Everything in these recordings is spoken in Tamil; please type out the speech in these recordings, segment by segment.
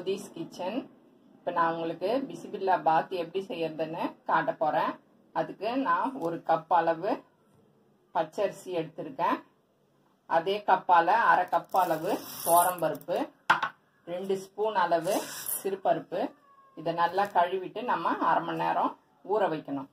ஜோதிஸ் கிச்சன் இப்போ நான் உங்களுக்கு பிசிபில்லா பாத் எப்படி செய்யறதுன்னு காட்ட போகிறேன் அதுக்கு நான் ஒரு கப் அளவு பச்சரிசி எடுத்திருக்கேன் அதே கப்பால் அரை கப் அளவு பருப்பு ரெண்டு ஸ்பூன் அளவு சிறுபருப்பு இதை நல்லா கழுவிட்டு நம்ம அரை மணி நேரம் ஊற வைக்கணும்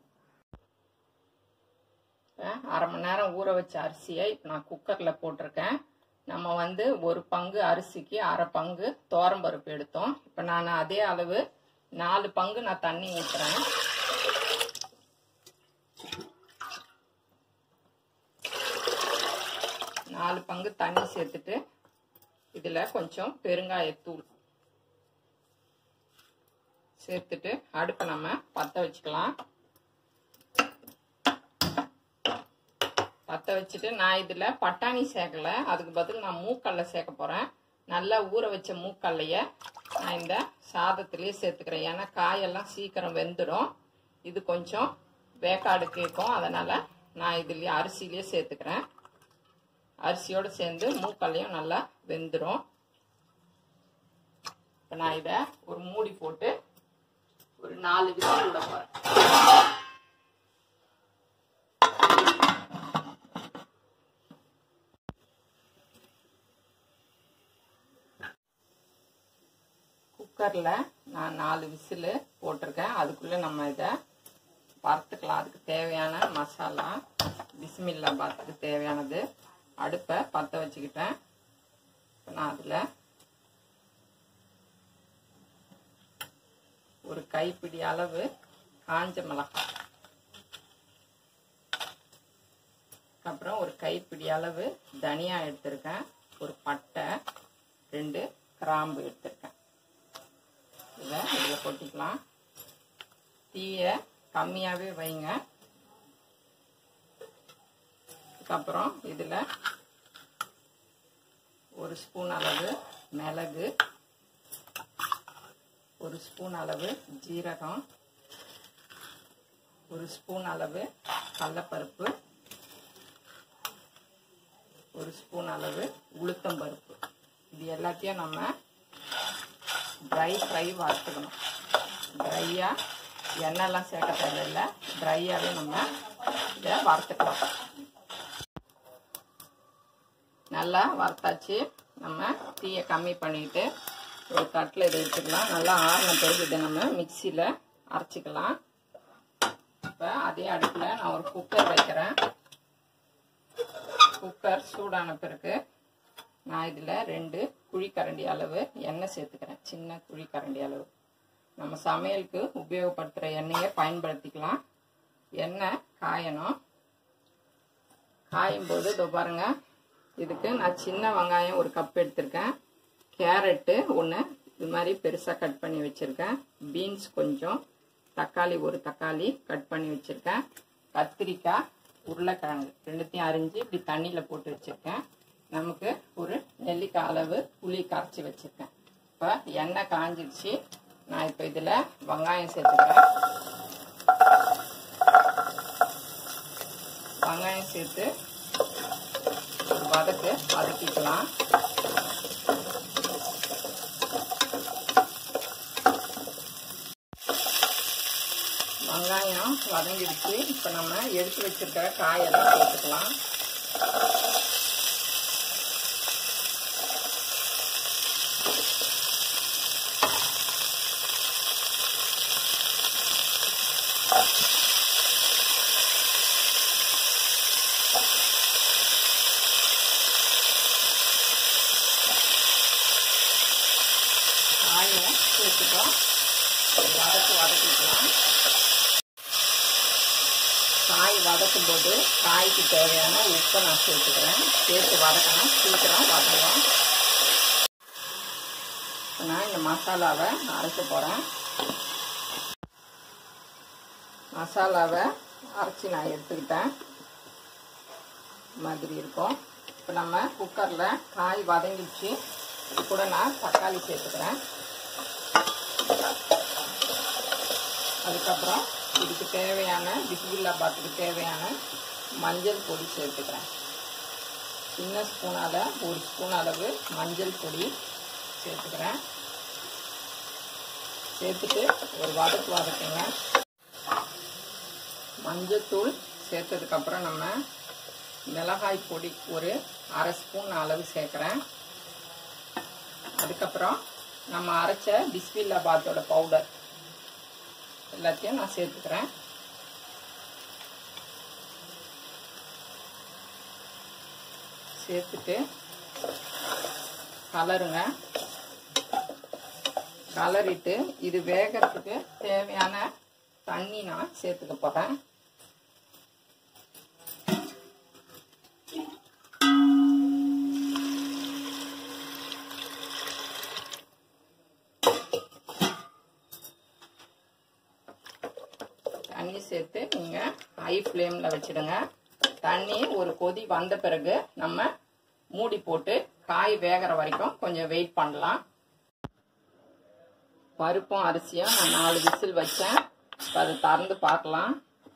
அரை மணி நேரம் ஊற வச்ச அரிசியை இப்போ நான் குக்கரில் போட்டிருக்கேன் நம்ம வந்து ஒரு பங்கு அரிசிக்கு அரை பங்கு பருப்பு எடுத்தோம் இப்போ நான் அதே அளவு நாலு பங்கு நான் தண்ணி ஊற்றுறேன் நாலு பங்கு தண்ணி சேர்த்துட்டு இதில் கொஞ்சம் பெருங்காயத்தூள் சேர்த்துட்டு அடுப்பை நம்ம பற்ற வச்சுக்கலாம் பற்ற வச்சுட்டு நான் இதில் பட்டாணி சேர்க்கலை அதுக்கு பதில் நான் மூக்கல்ல சேர்க்க போகிறேன் நல்லா ஊற வச்ச மூக்கல்லைய நான் இந்த சாதத்துலேயே சேர்த்துக்கிறேன் ஏன்னா காயெல்லாம் சீக்கிரம் வெந்துடும் இது கொஞ்சம் வேக்காடு கேட்கும் அதனால் நான் இதுலேயே அரிசிலேயே சேர்த்துக்கிறேன் அரிசியோடு சேர்ந்து மூக்கல்லையும் நல்லா வெந்துடும் இப்போ நான் இதை ஒரு மூடி போட்டு ஒரு நாலு விசில் விட போகிறேன் குக்கரில் நான் நாலு விசில் போட்டிருக்கேன் அதுக்குள்ளே நம்ம இதை வறுத்துக்கலாம் அதுக்கு தேவையான மசாலா பிஸ்மில்லா பாத்துக்கு தேவையானது அடுப்பை பற்ற வச்சுக்கிட்டேன் இப்போ நான் அதில் ஒரு கைப்பிடி அளவு காஞ்ச மிளகாய் அப்புறம் ஒரு கைப்பிடி அளவு தனியா எடுத்திருக்கேன் ஒரு பட்டை ரெண்டு கிராம்பு எடுத்திருக்கேன் இதை இதில் கொட்டிக்கலாம் தீயை கம்மியாகவே வைங்க அதுக்கப்புறம் இதில் ஒரு ஸ்பூன் அளவு மிளகு ஒரு ஸ்பூன் அளவு ஜீரகம் ஒரு ஸ்பூன் அளவு கடலப்பருப்பு ஒரு ஸ்பூன் அளவு உளுத்தம்பருப்பு இது எல்லாத்தையும் நம்ம ட்ரை ஃப்ரை வறுத்துக்கணும் ட்ரையாக எண்ணெய்லாம் சேர்க்க தேவையில்லை ட்ரையாகவே நம்ம இதை வறுத்துக்கலாம் நல்லா வறுத்தாச்சு நம்ம தீயை கம்மி பண்ணிட்டு ஒரு தட்டில் இதை எடுத்துக்கலாம் நல்லா ஆறின பிறகு இதை நம்ம மிக்சியில் அரைச்சிக்கலாம் இப்போ அதே அடுப்பில் நான் ஒரு குக்கர் வைக்கிறேன் குக்கர் சூடான பிறகு நான் இதில் ரெண்டு குழிக்கரண்டி அளவு எண்ணெய் சேர்த்துக்கிறேன் சின்ன குழிக்கரண்டி அளவு நம்ம சமையலுக்கு உபயோகப்படுத்துகிற எண்ணெயை பயன்படுத்திக்கலாம் எண்ணெய் காயணும் காயும் போது இதோ பாருங்க இதுக்கு நான் சின்ன வெங்காயம் ஒரு கப் எடுத்திருக்கேன் கேரட்டு ஒன்று இது மாதிரி பெருசாக கட் பண்ணி வச்சுருக்கேன் பீன்ஸ் கொஞ்சம் தக்காளி ஒரு தக்காளி கட் பண்ணி வச்சுருக்கேன் கத்திரிக்காய் உருளைக்கிழங்கு ரெண்டுத்தையும் அரிஞ்சு இப்படி தண்ணியில் போட்டு வச்சுருக்கேன் நமக்கு ஒரு நெல்லிக்காய் அளவு புளி கரைச்சி வச்சுருக்கேன் இப்போ எண்ணெய் காஞ்சிடுச்சு நான் இப்போ இதில் வெங்காயம் சேர்த்துக்கிறேன் வெங்காயம் சேர்த்து ஒரு வதக்கு வதக்கிக்கலாம் வெங்காயம் வதங்கிடுச்சு இப்போ நம்ம எடுத்து வச்சிருக்கிற காயெல்லாம் சேர்த்துக்கலாம் காயை சேர்த்துட்டோம் வதக்கு வதக்கிக்கலாம் காய் வதக்கும் போது காய்க்கு தேவையான உப்பை நான் சேர்த்துக்கிறேன் சேர்த்து வதக்கணும் சீக்கிரம் வதங்கும் நான் இந்த மசாலாவை அரைக்க போகிறேன் மசாலாவை அரைச்சி நான் எடுத்துக்கிட்டேன் மாதிரி இருக்கும் இப்போ நம்ம குக்கரில் காய் வதங்கிடுச்சு இது கூட நான் தக்காளி சேர்த்துக்கிறேன் அதுக்கப்புறம் இதுக்கு தேவையான பிஸ்பில்லா பாத்துக்கு தேவையான மஞ்சள் பொடி சேர்த்துக்கிறேன் சின்ன ஸ்பூனால் ஒரு ஸ்பூன் அளவு மஞ்சள் பொடி சேர்த்துக்கிறேன் சேர்த்துட்டு ஒரு வதக்கு வதக்குங்க மஞ்சத்தூள் சேர்த்ததுக்கப்புறம் நம்ம மிளகாய் பொடி ஒரு அரை ஸ்பூன் அளவு சேர்க்குறேன் அதுக்கப்புறம் நம்ம அரைச்ச பிஸ்மில்லாபாத்தோட பவுடர் எல்லாத்தையும் நான் சேர்த்துக்கிறேன் சேர்த்துட்டு கலருங்க கலரிட்டு இது வேகிறதுக்கு தேவையான தண்ணி நான் சேர்த்துக்க போகிறேன் தண்ணி சேர்த்து நீங்கள் ஹை ஃப்ளேமில் வச்சுடுங்க தண்ணி ஒரு கொதி வந்த பிறகு நம்ம மூடி போட்டு காய் வேகிற வரைக்கும் கொஞ்சம் வெயிட் பண்ணலாம் பருப்பும் அரிசியும் நான் நாலு விசில் வச்சேன் அதை திறந்து பார்க்கலாம்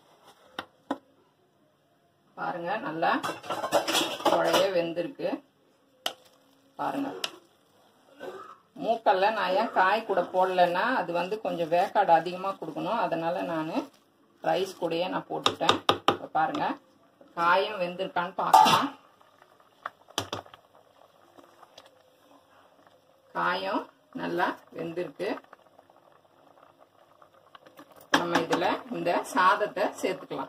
பாருங்க நல்லா குழைய வெந்திருக்கு பாருங்க மூக்கல்ல நான் ஏன் காய் கூட போடலன்னா அது வந்து கொஞ்சம் வேக்காடு அதிகமாக கொடுக்கணும் அதனால நான் ரைஸ் கூடயே நான் போட்டுட்டேன் இப்போ பாருங்க காயும் வெந்திருக்கான்னு பார்க்கலாம் காயம் நல்லா வெந்திருக்கு நம்ம இதில் இந்த சாதத்தை சேர்த்துக்கலாம்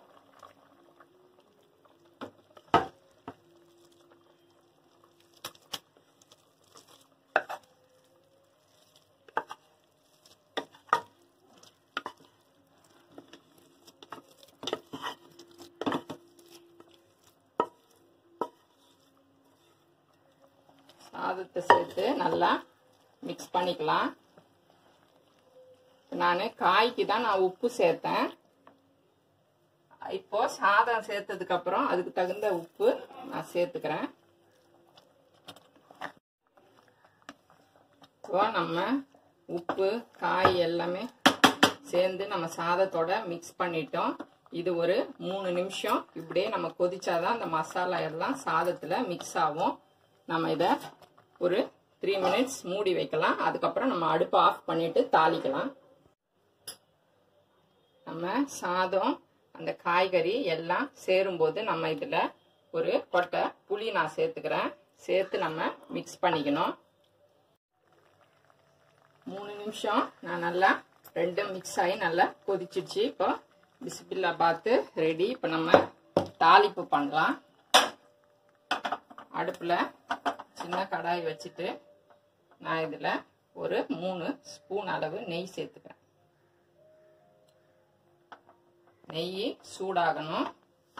சாதத்தை சேர்த்து நல்லா மிக்ஸ் பண்ணிக்கலாம் நான் காய்க்கு தான் நான் உப்பு சேர்த்தேன் இப்போ சாதம் சேர்த்ததுக்கு அப்புறம் அதுக்கு தகுந்த உப்பு நான் சேர்த்துக்கிறேன் இப்போ நம்ம உப்பு காய் எல்லாமே சேர்ந்து நம்ம சாதத்தோட மிக்ஸ் பண்ணிட்டோம் இது ஒரு மூணு நிமிஷம் இப்படியே நம்ம கொதிச்சாதான் அந்த மசாலா எல்லாம் சாதத்தில் மிக்ஸ் ஆகும் நம்ம இதை ஒரு த்ரீ மினிட்ஸ் மூடி வைக்கலாம் அதுக்கப்புறம் நம்ம அடுப்பை ஆஃப் பண்ணிட்டு தாளிக்கலாம் நம்ம சாதம் அந்த காய்கறி எல்லாம் சேரும்போது நம்ம இதில் ஒரு கொட்டை புளி நான் சேர்த்துக்கிறேன் சேர்த்து நம்ம மிக்ஸ் பண்ணிக்கணும் மூணு நிமிஷம் நான் நல்லா ரெண்டும் மிக்ஸ் ஆகி நல்லா கொதிச்சிடுச்சு இப்போ பிஸ்பில்லா பாத்து ரெடி இப்போ நம்ம தாளிப்பு பண்ணலாம் அடுப்பில் சின்ன கடாய் வச்சுட்டு நான் இதில் ஒரு மூணு ஸ்பூன் அளவு நெய் சேர்த்துக்கிறேன் நெய் சூடாகணும்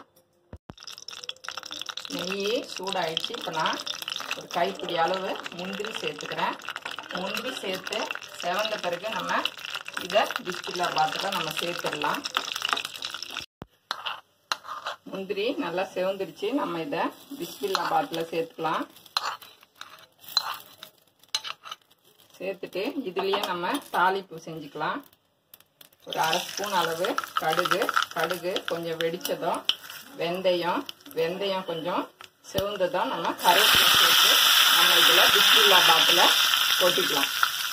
நெய் சூடாயிடுச்சு இப்போ நான் ஒரு கைப்பிடி அளவு முந்திரி சேர்த்துக்கிறேன் முந்திரி சேர்த்து செவந்த பிறகு நம்ம இதை பிஸ்பில்லா பாத்தில் நம்ம சேர்த்துடலாம் முந்திரி நல்லா செவந்துருச்சு நம்ம இதை பிஸ்பில்லா பாத்தில் சேர்த்துக்கலாம் சேர்த்துட்டு இதுலேயே நம்ம தாளிப்பு செஞ்சுக்கலாம் ஒரு அரை ஸ்பூன் அளவு கடுகு கடுகு கொஞ்சம் வெடித்ததும் வெந்தயம் வெந்தயம் கொஞ்சம் செவந்ததும் நம்ம கருவேப்பிலை சேர்த்து நம்ம இதில் பிஸ்மில்லா பாத்தில் கொட்டிக்கலாம்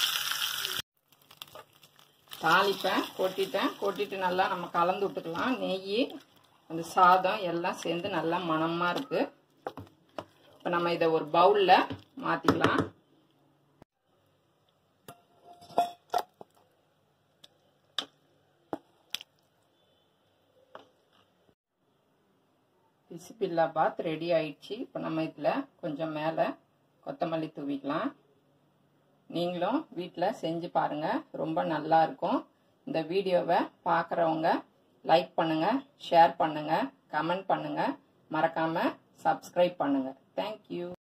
தாளிப்பேன் கொட்டிட்டேன் கொட்டிட்டு நல்லா நம்ம கலந்து விட்டுக்கலாம் நெய் அந்த சாதம் எல்லாம் சேர்ந்து நல்லா மணமாக இருக்குது இப்போ நம்ம இதை ஒரு பவுலில் மாற்றிக்கலாம் பிசிபில்லா பாத் ரெடி ஆயிடுச்சு இப்போ நம்ம இதில் கொஞ்சம் மேலே கொத்தமல்லி தூவிக்கலாம் நீங்களும் வீட்டில் செஞ்சு பாருங்கள் ரொம்ப நல்லா இருக்கும் இந்த வீடியோவை பார்க்குறவங்க லைக் பண்ணுங்கள் ஷேர் பண்ணுங்கள் கமெண்ட் பண்ணுங்கள் மறக்காமல் சப்ஸ்கிரைப் பண்ணுங்கள் தேங்க்யூ